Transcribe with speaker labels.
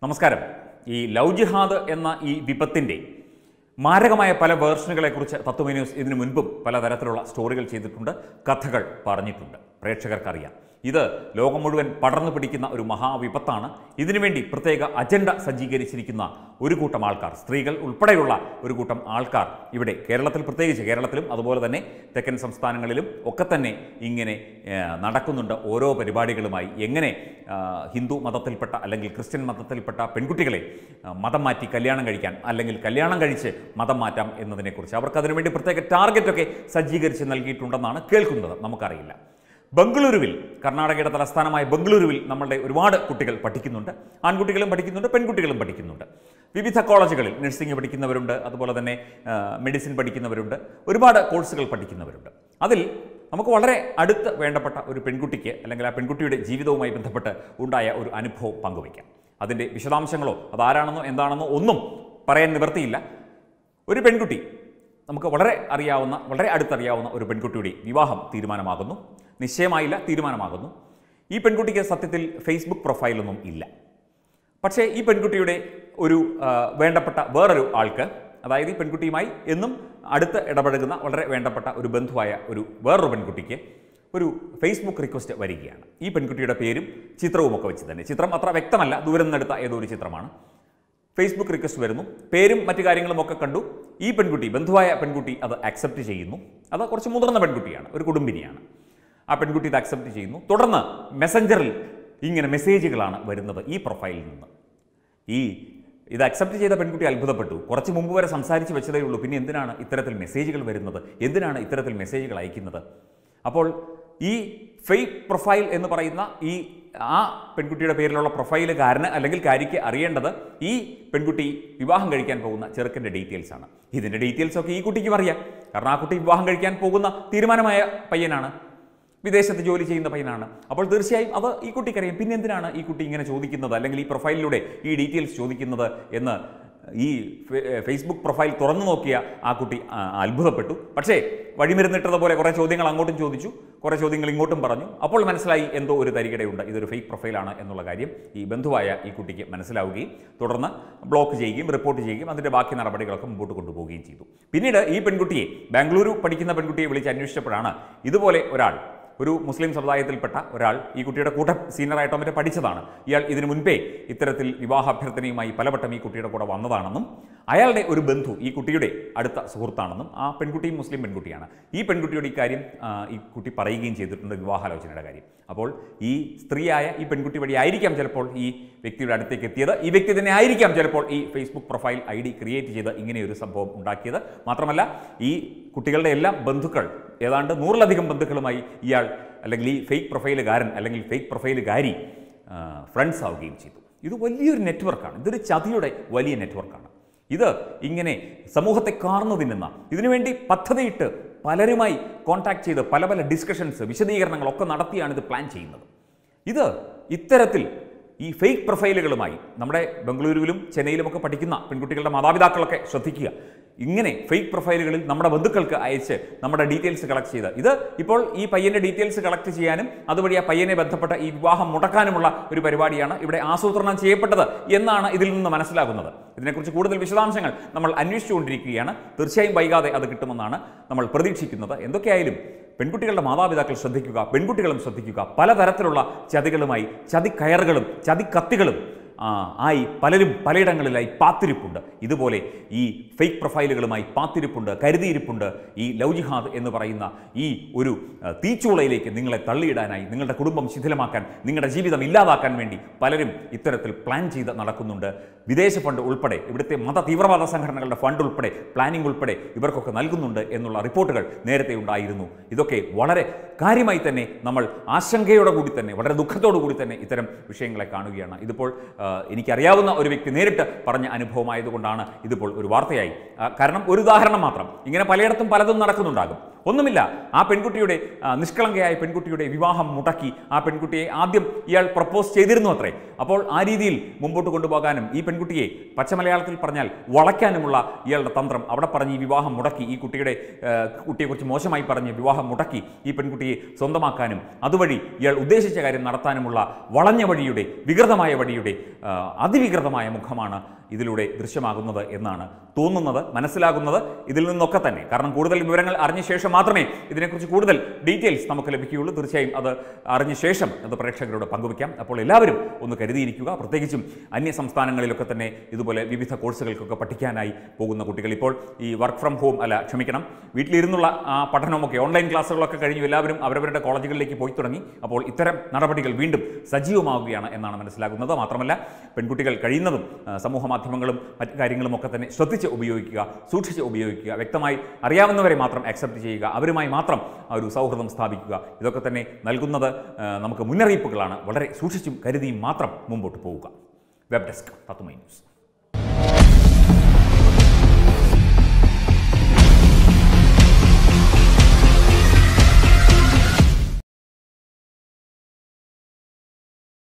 Speaker 1: നമസ്കാരം ഈ ലവ് ജിഹാദ് എന്ന ഈ വിപത്തിൻ്റെ മാരകമായ പല വേർഷനുകളെക്കുറിച്ച് തത്വമേ ന്യൂസ് ഇതിനു മുൻപും പലതരത്തിലുള്ള സ്റ്റോറികൾ ചെയ്തിട്ടുണ്ട് കഥകൾ പറഞ്ഞിട്ടുണ്ട് പ്രേക്ഷകർക്കറിയാം ഇത് ലോകം മുഴുവൻ പടർന്നു പിടിക്കുന്ന ഒരു മഹാവിപത്താണ് ഇതിനുവേണ്ടി പ്രത്യേക അജണ്ട സജ്ജീകരിച്ചിരിക്കുന്ന ഒരു കൂട്ടം ആൾക്കാർ സ്ത്രീകൾ ഉൾപ്പെടെയുള്ള ഒരു കൂട്ടം ആൾക്കാർ ഇവിടെ കേരളത്തിൽ പ്രത്യേകിച്ച് കേരളത്തിലും അതുപോലെ തന്നെ തെക്കൻ സംസ്ഥാനങ്ങളിലും ഒക്കെ തന്നെ ഇങ്ങനെ ഏ, നടക്കുന്നുണ്ട് ഓരോ പരിപാടികളുമായി എങ്ങനെ ആ, ഹിന്ദു മതത്തിൽപ്പെട്ട അല്ലെങ്കിൽ ക്രിസ്ത്യൻ മതത്തിൽപ്പെട്ട പെൺകുട്ടികളെ ആ, മതം മാറ്റി കല്യാണം കഴിക്കാൻ അല്ലെങ്കിൽ കല്യാണം കഴിച്ച് മതം മാറ്റാം എന്നതിനെക്കുറിച്ച് അവർക്ക് അതിനുവേണ്ടി പ്രത്യേക ടാർഗറ്റൊക്കെ സജ്ജീകരിച്ച് നൽകിയിട്ടുണ്ടെന്നാണ് കേൾക്കുന്നത് നമുക്കറിയില്ല ബംഗളൂരുവിൽ കർണാടകയുടെ തലസ്ഥാനമായ ബംഗളൂരുവിൽ നമ്മളുടെ ഒരുപാട് കുട്ടികൾ പഠിക്കുന്നുണ്ട് ആൺകുട്ടികളും പഠിക്കുന്നുണ്ട് പെൺകുട്ടികളും പഠിക്കുന്നുണ്ട് വിവിധ കോളേജുകളിൽ നഴ്സിംഗ് പഠിക്കുന്നവരുണ്ട് അതുപോലെ തന്നെ ആ, മെഡിസിൻ പഠിക്കുന്നവരുണ്ട് ഒരുപാട് കോഴ്സുകൾ പഠിക്കുന്നവരുണ്ട് അതിൽ നമുക്ക് വളരെ അടുത്ത് വേണ്ടപ്പെട്ട ഒരു പെൺകുട്ടിക്ക് അല്ലെങ്കിൽ ആ പെൺകുട്ടിയുടെ ജീവിതവുമായി ബന്ധപ്പെട്ട് ഉണ്ടായ ഒരു അനുഭവം പങ്കുവയ്ക്കാം അതിൻ്റെ വിശദാംശങ്ങളോ അതാരാണെന്നോ എന്താണെന്നോ ഒന്നും പറയാൻ നിവർത്തിയില്ല ഒരു പെൺകുട്ടി നമുക്ക് വളരെ അറിയാവുന്ന വളരെ അടുത്തറിയാവുന്ന ഒരു പെൺകുട്ടിയുടെ വിവാഹം തീരുമാനമാകുന്നു നിശ്ചയമായില്ല തീരുമാനമാകുന്നു ഈ പെൺകുട്ടിക്ക് സത്യത്തിൽ ഫേസ്ബുക്ക് പ്രൊഫൈലൊന്നും ഇല്ല പക്ഷേ ഈ പെൺകുട്ടിയുടെ ഒരു ആ, വേണ്ടപ്പെട്ട വേറൊരു ആൾക്ക് അതായത് ഈ പെൺകുട്ടിയുമായി എന്നും അടുത്ത് ഇടപഴകുന്ന വളരെ വേണ്ടപ്പെട്ട ഒരു ബന്ധുവായ ഒരു വേറൊരു പെൺകുട്ടിക്ക് ഒരു ഫേസ്ബുക്ക് റിക്വസ്റ്റ് വരികയാണ് ഈ പെൺകുട്ടിയുടെ പേരും ചിത്രവും ഒക്കെ വെച്ച് തന്നെ ചിത്രം അത്ര വ്യക്തമല്ല ദൂരം നിന്നെടുത്ത ഏതോ ഒരു ചിത്രമാണ് ഫേസ്ബുക്ക് റിക്വസ്റ്റ് വരുന്നു പേരും മറ്റു കാര്യങ്ങളും ഒക്കെ കണ്ടു ഈ പെൺകുട്ടി ബന്ധുവായ പെൺകുട്ടി അത് അക്സെപ്റ്റ് ചെയ്യുന്നു അത് കുറച്ച് മുതിർന്ന പെൺകുട്ടിയാണ് ഒരു കുടുംബിനിയാണ് ആ പെൺകുട്ടി ഇത് അക്സെപ്റ്റ് ചെയ്യുന്നു തുടർന്ന് മെസ്സഞ്ചറിൽ ഇങ്ങനെ മെസ്സേജുകളാണ് വരുന്നത് ഈ പ്രൊഫൈലിൽ നിന്ന് ഈ ഇത് അക്സെപ്റ്റ് ചെയ്ത പെൺകുട്ടി അത്ഭുതപ്പെട്ടു കുറച്ച് മുമ്പ് വരെ സംസാരിച്ച് വെച്ചതേ ഉള്ളൂ പിന്നെ എന്തിനാണ് ഇത്തരത്തിൽ മെസ്സേജുകൾ വരുന്നത് എന്തിനാണ് ഇത്തരത്തിൽ മെസ്സേജുകൾ അയക്കുന്നത് അപ്പോൾ ഈ ഫേക്ക് പ്രൊഫൈൽ എന്ന് പറയുന്ന ഈ ആ പെൺകുട്ടിയുടെ പേരിലുള്ള പ്രൊഫൈലുകാരന് അല്ലെങ്കിൽ കാരിക്ക് അറിയേണ്ടത് ഈ പെൺകുട്ടി വിവാഹം കഴിക്കാൻ പോകുന്ന ചെറുക്കൻ്റെ ഡീറ്റെയിൽസ് ആണ് ഇതിൻ്റെ ഡീറ്റെയിൽസ് ഒക്കെ ഈ കുട്ടിക്കും അറിയാം കാരണം ആ കുട്ടി വിവാഹം കഴിക്കാൻ പോകുന്ന തീരുമാനമായ പയ്യനാണ് വിദേശത്ത് ജോലി ചെയ്യുന്ന പയ്യനാണ് അപ്പോൾ തീർച്ചയായും അത് ഈ കുട്ടിക്കറിയാം പിന്നെ എന്തിനാണ് ഈ കുട്ടി ഇങ്ങനെ ചോദിക്കുന്നത് അല്ലെങ്കിൽ ഈ പ്രൊഫൈലിലൂടെ ഈ ഡീറ്റെയിൽസ് ചോദിക്കുന്നത് എന്ന് ഈ ഫെ- ഫേസ്ബുക്ക് പ്രൊഫൈൽ തുറന്നു നോക്കിയ ആ കുട്ടി ആ, അത്ഭുതപ്പെട്ടു പക്ഷേ വഴിമരുന്നിട്ടതുപോലെ കുറേ ചോദ്യങ്ങൾ അങ്ങോട്ടും ചോദിച്ചു കുറേ ചോദ്യങ്ങൾ ഇങ്ങോട്ടും പറഞ്ഞു അപ്പോൾ മനസ്സിലായി എന്തോ ഒരു തരികിടയുണ്ട് ഇതൊരു ഫേക്ക് പ്രൊഫൈലാണ് എന്നുള്ള കാര്യം ഈ ബന്ധുവായ ഈ കുട്ടിക്ക് മനസ്സിലാവുകയും തുടർന്ന് ബ്ലോക്ക് ചെയ്യുകയും റിപ്പോർട്ട് ചെയ്യുകയും അതിൻ്റെ ബാക്കി നടപടികളൊക്കെ മുമ്പോട്ട് കൊണ്ടുപോവുകയും ചെയ്തു പിന്നീട് ഈ പെൺകുട്ടിയെ ബാംഗ്ലൂരു പഠിക്കുന്ന പെൺകുട്ടിയെ വിളിച്ച് അന്വേഷിച്ചപ്പോഴാണ് ഇതുപോലെ ഒരാൾ ഒരു മുസ്ലിം സമുദായത്തിൽപ്പെട്ട ഒരാൾ ഈ കുട്ടിയുടെ കൂട്ട സീനിയറായിട്ടോ മറ്റോ പഠിച്ചതാണ് ഇയാൾ ഇതിനു മുൻപേ ഇത്തരത്തിൽ വിവാഹ അഭ്യർത്ഥനയുമായി പലവട്ടം ഈ കുട്ടിയുടെ കൂടെ വന്നതാണെന്നും അയാളുടെ ഒരു ബന്ധു ഈ കുട്ടിയുടെ അടുത്ത സുഹൃത്താണെന്നും ആ പെൺകുട്ടിയും മുസ്ലിം പെൺകുട്ടിയാണ് ഈ പെൺകുട്ടിയോട് ഈ കാര്യം ആ, ഈ കുട്ടി പറയുകയും ചെയ്തിട്ടുണ്ട് വിവാഹാലോചനയുടെ കാര്യം അപ്പോൾ ഈ സ്ത്രീയായ ഈ പെൺകുട്ടി വഴി ആയിരിക്കാം ചിലപ്പോൾ ഈ വ്യക്തിയുടെ അടുത്തേക്ക് എത്തിയത് ഈ വ്യക്തി തന്നെ ആയിരിക്കാം ചിലപ്പോൾ ഈ Facebook profile I D create ചെയ്ത് ഇങ്ങനെയൊരു സംഭവം ഉണ്ടാക്കിയത് മാത്രമല്ല ഈ കുട്ടികളുടെ എല്ലാം ബന്ധുക്കൾ ഏതാണ്ട് നൂറിലധികം ബന്ധുക്കളുമായി ഇയാൾ അല്ലെങ്കിൽ ഈ ഫേക്ക് പ്രൊഫൈലുകാരൻ അല്ലെങ്കിൽ ഫേക്ക് പ്രൊഫൈലുകാരി ഫ്രണ്ട്സ് ആവുകയും ചെയ്തു ഇത് വലിയൊരു നെറ്റ്വർക്കാണ് ഇതൊരു ചതിയുടെ വലിയ നെറ്റ്വർക്കാണ് ഇത് ഇങ്ങനെ സമൂഹത്തെ കാർന്നു തിന്നുന്ന ഇതിനുവേണ്ടി പദ്ധതിയിട്ട് പലരുമായി കോൺടാക്ട് ചെയ്ത് പല പല ഡിസ്കഷൻസ് വിശദീകരണങ്ങളൊക്കെ നടത്തിയാണ് ഇത് പ്ലാൻ ചെയ്യുന്നത് ഇത് ഇത്തരത്തിൽ ഈ ഫേക്ക് പ്രൊഫൈലുകളുമായി നമ്മുടെ ബംഗളൂരുവിലും ചെന്നൈയിലുമൊക്കെ പഠിക്കുന്ന പെൺകുട്ടികളുടെ മാതാപിതാക്കളൊക്കെ ശ്രദ്ധിക്കുക ഇങ്ങനെ ഫേക്ക് പ്രൊഫൈലുകളിൽ നമ്മുടെ ബന്ധുക്കൾക്ക് അയച്ച് നമ്മുടെ ഡീറ്റെയിൽസ് കളക്ട് ചെയ്ത് ഇത് ഇപ്പോൾ ഈ പയ്യൻ്റെ ഡീറ്റെയിൽസ് കളക്ട് ചെയ്യാനും അതുവഴി ആ പയ്യനെ ബന്ധപ്പെട്ട ഈ വിവാഹം മുടക്കാനുമുള്ള ഒരു പരിപാടിയാണ് ഇവിടെ ആസൂത്രണം ചെയ്യപ്പെട്ടത് എന്നാണ് ഇതിൽ നിന്ന് മനസ്സിലാകുന്നത് ഇതിനെക്കുറിച്ച് കൂടുതൽ വിശദാംശങ്ങൾ നമ്മൾ അന്വേഷിച്ചുകൊണ്ടിരിക്കുകയാണ് തീർച്ചയായും വൈകാതെ അത് കിട്ടുമെന്നാണ് നമ്മൾ പ്രതീക്ഷിക്കുന്നത് എന്തൊക്കെയായാലും പെൺകുട്ടികളുടെ മാതാപിതാക്കൾ ശ്രദ്ധിക്കുക പെൺകുട്ടികളും ശ്രദ്ധിക്കുക പലതരത്തിലുള്ള ചതികളുമായി ചതിക്കയറുകളും ചതിക്കത്തികളും ആ, ആയി പലരും പലയിടങ്ങളിലായി പാത്തിരിപ്പുണ്ട് ഇതുപോലെ ഈ ഫേക്ക് പ്രൊഫൈലുകളുമായി പാത്തിരിപ്പുണ്ട് കരുതിയിരിപ്പുണ്ട് ഈ ലവ് ജിഹാദ് എന്ന് പറയുന്ന ഈ ഒരു ആ, തീച്ചൂളയിലേക്ക് നിങ്ങളെ തള്ളിയിടാനായി നിങ്ങളുടെ കുടുംബം ശിഥിലമാക്കാൻ നിങ്ങളുടെ ജീവിതം ഇല്ലാതാക്കാൻ വേണ്ടി പലരും ഇത്തരത്തിൽ പ്ലാൻ ചെയ്ത് നടക്കുന്നുണ്ട് വിദേശ ഫണ്ട് ഉൾപ്പെടെ ഇവിടുത്തെ മത തീവ്രവാദ സംഘടനകളുടെ ഫണ്ട് ഉൾപ്പെടെ പ്ലാനിംഗ് ഉൾപ്പെടെ ഇവർക്കൊക്കെ നൽകുന്നുണ്ട് എന്നുള്ള റിപ്പോർട്ടുകൾ നേരത്തെ ഉണ്ടായിരുന്നു ഇതൊക്കെ വളരെ കാര്യമായി തന്നെ നമ്മൾ ആശങ്കയോടെ കൂടി തന്നെ വളരെ ദുഃഖത്തോടു കൂടി തന്നെ ഇത്തരം വിഷയങ്ങളെ കാണുകയാണ് ഇതിപ്പോൾ ആ, എനിക്കറിയാവുന്ന ഒരു വ്യക്തി നേരിട്ട് പറഞ്ഞ അനുഭവമായതുകൊണ്ടാണ് ഇതിപ്പോൾ ഒരു വാർത്തയായി ആ, കാരണം ഒരു ഉദാഹരണം മാത്രം ഇങ്ങനെ പലയിടത്തും പലതും നടക്കുന്നുണ്ടാകും ഒന്നുമില്ല ആ പെൺകുട്ടിയുടെ ആ, നിഷ്കളങ്കയായ പെൺകുട്ടിയുടെ വിവാഹം മുടക്കി ആ പെൺകുട്ടിയെ ആദ്യം ഇയാൾ പ്രപ്പോസ് ചെയ്തിരുന്നു അത്രേ അപ്പോൾ ആ രീതിയിൽ മുമ്പോട്ട് കൊണ്ടുപോകാനും ഈ പെൺകുട്ടിയെ പച്ചമലയാളത്തിൽ പറഞ്ഞാൽ വളയ്ക്കാനുമുള്ള ഇയാളുടെ തന്ത്രം അവിടെ പറഞ്ഞ് ഈ വിവാഹം മുടക്കി ഈ കുട്ടിയുടെ ആ, കുട്ടിയെക്കുറിച്ച് മോശമായി പറഞ്ഞ് വിവാഹം മുടക്കി ഈ പെൺകുട്ടിയെ സ്വന്തമാക്കാനും അതുവഴി ഇയാൾ ഉദ്ദേശിച്ച കാര്യം നടത്താനുമുള്ള വളഞ്ഞ വഴിയുടെ വികൃതമായ വഴിയുടെ ആ, അതിവികൃതമായ മുഖമാണ് ഇതിലൂടെ ദൃശ്യമാകുന്നത് എന്നാണ് തോന്നുന്നത് മനസ്സിലാകുന്നത് ഇതിൽ നിന്നൊക്കെ തന്നെ കാരണം കൂടുതൽ വിവരങ്ങൾ അറിഞ്ഞ ശേഷം മാത്രമേ ഇതിനെക്കുറിച്ച് കൂടുതൽ ഡീറ്റെയിൽസ് നമുക്ക് ലഭിക്കുകയുള്ളൂ തീർച്ചയായും അത് അറിഞ്ഞ ശേഷം അത് പ്രേക്ഷകരോട് പങ്കുവയ്ക്കാം അപ്പോൾ എല്ലാവരും ഒന്ന് കരുതിയിരിക്കുക പ്രത്യേകിച്ചും അന്യ സംസ്ഥാനങ്ങളിലൊക്കെ തന്നെ ഇതുപോലെ വിവിധ കോഴ്സുകൾക്കൊക്കെ പഠിക്കാനായി പോകുന്ന കുട്ടികൾ ഇപ്പോൾ ഈ വർക്ക് ഫ്രം ഹോം അല്ല ക്ഷമിക്കണം വീട്ടിലിരുന്നുള്ള ആ പഠനമൊക്കെ ഓൺലൈൻ ക്ലാസ്സുകളൊക്കെ കഴിഞ്ഞു എല്ലാവരും അവരവരുടെ കോളേജുകളിലേക്ക് പോയി തുടങ്ങി അപ്പോൾ ഇത്തരം നടപടികൾ വീണ്ടും സജീവമാവുകയാണ് എന്നാണ് മനസ്സിലാകുന്നത് മാത്രമല്ല പെൺകുട്ടികൾ കഴിയുന്നതും ആ, സമൂഹ മാധ്യമങ്ങളും മറ്റു കാര്യങ്ങളും ഒക്കെ തന്നെ ശ്രദ്ധിച്ച് ഉപയോഗിക്കുക സൂക്ഷിച്ച് ഉപയോഗിക്കുക വ്യക്തമായി അറിയാവുന്നവരെ മാത്രം അക്സെപ്റ്റ് ചെയ്യുക അവരുമായി മാത്രം ആ ഒരു സൗഹൃദം സ്ഥാപിക്കുക ഇതൊക്കെ തന്നെ നൽകുന്നത് ആ, നമുക്ക് മുന്നറിയിപ്പുകളാണ് വളരെ സൂക്ഷിച്ചും കരുതിയും മാത്രം മുമ്പോട്ട് പോവുക വെബ് ഡെസ്ക് തത്തുമൈ ന്യൂസ്